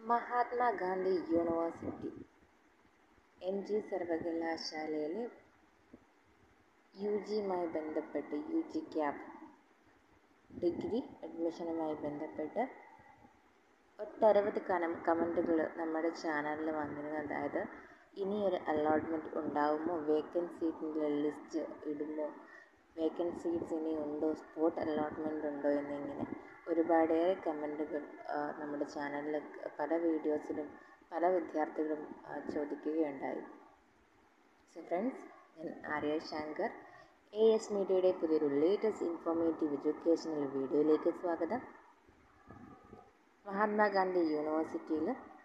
Mahatma Gandhi university M G സർവകലാശാലയിലെ U ജിയുമായി ബന്ധപ്പെട്ട് യു ജി ക്യാപ് ഡിഗ്രി അഡ്മിഷനുമായി ബന്ധപ്പെട്ട് ഒട്ടനവധി കനം കമൻറ്റുകൾ നമ്മുടെ ചാനലിൽ വന്നിരുന്നു അതായത് ഇനിയൊരു അലോട്ട്മെൻറ്റ് ഉണ്ടാകുമോ വേക്കൻസീസിൻ്റെ ലിസ്റ്റ് ഇടുമോ വേക്കൻസീസ് ഇനി ഉണ്ടോ സ്പോട്ട് അലോട്ട്മെൻറ്റ് ഉണ്ടോ എന്നിങ്ങനെ ഒരുപാടേറെ കമൻറ്റുകൾ നമ്മുടെ ചാനലിൽ പല വീഡിയോസിലും പല വിദ്യാർത്ഥികളും ചോദിക്കുകയുണ്ടായി സോ ഫ്രണ്ട്സ് ഞാൻ ആര്യ ശങ്കർ എ എസ് മീഡിയയുടെ പുതിയൊരു ലേറ്റസ്റ്റ് ഇൻഫോർമേറ്റീവ് എഡ്യൂക്കേഷണൽ വീഡിയോയിലേക്ക് സ്വാഗതം മഹാത്മാഗാന്ധി യൂണിവേഴ്സിറ്റിയിൽ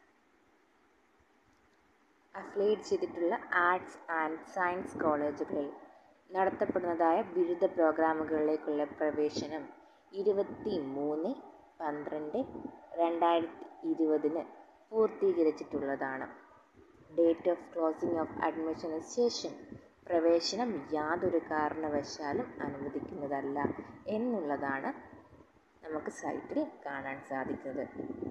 അഫിലിയേറ്റ് ചെയ്തിട്ടുള്ള ആർട്സ് ആൻഡ് സയൻസ് കോളേജുകളിൽ നടത്തപ്പെടുന്നതായ ബിരുദ പ്രോഗ്രാമുകളിലേക്കുള്ള പ്രവേശനം ഇരുപത്തി മൂന്ന് പന്ത്രണ്ട് രണ്ടായിരത്തി ഇരുപതിന് പൂർത്തീകരിച്ചിട്ടുള്ളതാണ് ഡേറ്റ് ഓഫ് ക്ലോസിംഗ് ഓഫ് അഡ്മിഷന് ശേഷം പ്രവേശനം യാതൊരു കാരണവശാലും അനുവദിക്കുന്നതല്ല എന്നുള്ളതാണ് നമുക്ക് സൈറ്റിൽ കാണാൻ സാധിക്കുന്നത്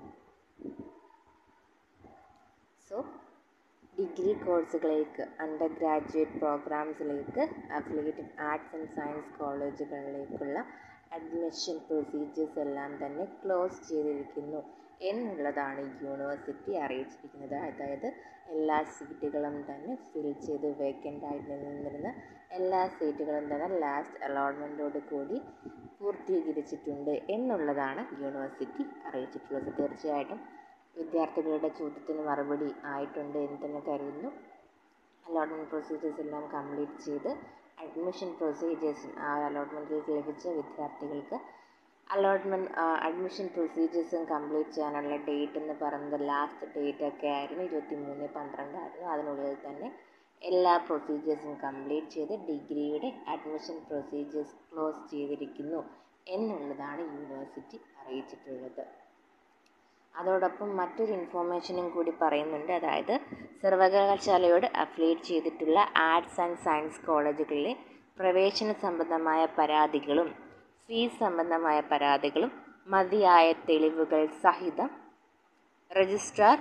സോ ഡിഗ്രി കോഴ്സുകളിലേക്ക് അണ്ടർ ഗ്രാജുവേറ്റ് പ്രോഗ്രാംസിലേക്ക് അഫിലിയേറ്റഡ് ആർട്സ് ആൻഡ് സയൻസ് കോളേജുകളിലേക്കുള്ള അഡ്മിഷൻ പ്രൊസീജിയേഴ്സ് എല്ലാം തന്നെ ക്ലോസ് ചെയ്തിരിക്കുന്നു എന്നുള്ളതാണ് യൂണിവേഴ്സിറ്റി അറിയിച്ചിരിക്കുന്നത് അതായത് എല്ലാ സീറ്റുകളും തന്നെ ഫിൽ ചെയ്ത് വേക്കൻ്റ് ആയിട്ട് നിന്നിരുന്ന എല്ലാ സീറ്റുകളും തന്നെ ലാസ്റ്റ് അലോട്ട്മെൻറ്റോട് കൂടി പൂർത്തീകരിച്ചിട്ടുണ്ട് എന്നുള്ളതാണ് യൂണിവേഴ്സിറ്റി അറിയിച്ചിട്ടുള്ളത് തീർച്ചയായിട്ടും വിദ്യാർത്ഥികളുടെ ചോദ്യത്തിന് മറുപടി ആയിട്ടുണ്ട് എന്ന് തന്നെ കരുതുന്നു അലോട്ട്മെൻറ്റ് പ്രൊസീജിയേഴ്സ് എല്ലാം കംപ്ലീറ്റ് ചെയ്ത് അഡ്മിഷൻ പ്രൊസീജിയേഴ്സ് ആ അലോട്ട്മെൻറ്റിലേക്ക് ലഭിച്ച വിദ്യാർത്ഥികൾക്ക് അലോട്ട്മെൻറ്റ് അഡ്മിഷൻ പ്രൊസീജിയേഴ്സും കംപ്ലീറ്റ് ചെയ്യാനുള്ള ഡേറ്റ് എന്ന് പറയുന്നത് ലാസ്റ്റ് ഡേറ്റ് ഒക്കെ ആയിരുന്നു ഇരുപത്തി മൂന്ന് പന്ത്രണ്ടായിരുന്നു അതിനുള്ളിൽ തന്നെ എല്ലാ പ്രൊസീജിയേഴ്സും കംപ്ലീറ്റ് ചെയ്ത് ഡിഗ്രിയുടെ അഡ്മിഷൻ പ്രൊസീജിയേഴ്സ് ക്ലോസ് ചെയ്തിരിക്കുന്നു എന്നുള്ളതാണ് യൂണിവേഴ്സിറ്റി അറിയിച്ചിട്ടുള്ളത് അതോടൊപ്പം മറ്റൊരു ഇൻഫോർമേഷനും കൂടി പറയുന്നുണ്ട് അതായത് സർവകലാശാലയോട് അഫിലിയേറ്റ് ചെയ്തിട്ടുള്ള ആർട്സ് ആൻഡ് സയൻസ് കോളേജുകളിലെ പ്രവേശന സംബന്ധമായ പരാതികളും ഫീസ് സംബന്ധമായ പരാതികളും മതിയായ തെളിവുകൾ സഹിതം registrar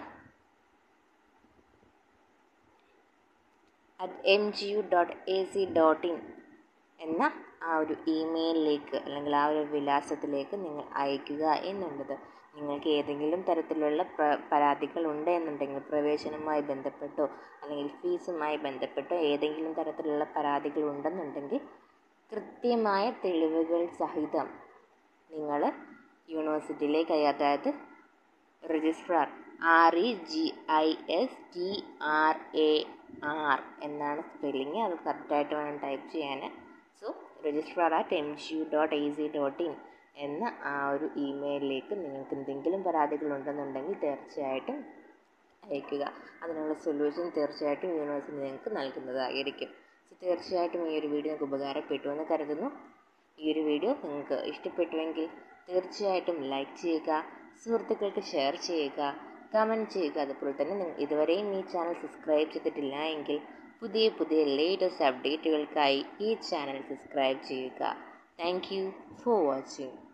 at M G U dot A C dot in എന്ന ആ ഒരു ഇമെയിലിലേക്ക് അല്ലെങ്കിൽ ആ ഒരു വിലാസത്തിലേക്ക് നിങ്ങൾ അയക്കുക എന്നുള്ളത് നിങ്ങൾക്ക് ഏതെങ്കിലും തരത്തിലുള്ള പരാതികൾ ഉണ്ട് എന്നുണ്ടെങ്കിൽ പ്രവേശനവുമായി ബന്ധപ്പെട്ടോ അല്ലെങ്കിൽ ഫീസുമായി ബന്ധപ്പെട്ടോ ഏതെങ്കിലും തരത്തിലുള്ള പരാതികൾ ഉണ്ടെന്നുണ്ടെങ്കിൽ കൃത്യമായ തെളിവുകൾ സഹിതം നിങ്ങൾ യൂണിവേഴ്സിറ്റിയിലേക്ക് അതായത് registrar R E G I S T R A R എന്നാണ് സ്പെല്ലിങ് അത് കറക്റ്റായിട്ട് വേണം ടൈപ്പ് ചെയ്യാൻ so registrar at M G U dot A C dot in എന്ന ആ ഒരു ഇമെയിലിലേക്ക് നിങ്ങൾക്ക് എന്തെങ്കിലും പരാതികൾ ഉണ്ടെന്നുണ്ടെങ്കിൽ തീർച്ചയായിട്ടും അയയ്ക്കുക അതിനുള്ള സൊല്യൂഷൻ തീർച്ചയായിട്ടും യൂണിവേഴ്സിറ്റി നിങ്ങൾക്ക് നൽകുന്നതായിരിക്കും സോ തീർച്ചയായിട്ടും ഈ ഒരു വീഡിയോ നിങ്ങൾക്ക് ഉപകാരപ്പെട്ടു എന്ന് കരുതുന്നു ഈ ഒരു വീഡിയോ നിങ്ങൾക്ക് ഇഷ്ടപ്പെട്ടുവെങ്കിൽ തീർച്ചയായിട്ടും ലൈക്ക് ചെയ്യുക സുഹൃത്തുക്കൾക്ക് ഷെയർ ചെയ്യുക കമൻറ്റ് ചെയ്യുക അതുപോലെ തന്നെ നിങ്ങൾ ഇതുവരെയും ഈ ചാനൽ സബ്സ്ക്രൈബ് ചെയ്തിട്ടില്ല എങ്കിൽ പുതിയ പുതിയ ലേറ്റസ്റ്റ് അപ്ഡേറ്റുകൾക്കായി ഈ ചാനൽ സബ്സ്ക്രൈബ് ചെയ്യുക താങ്ക് യു ഫോർ വാച്ചിങ്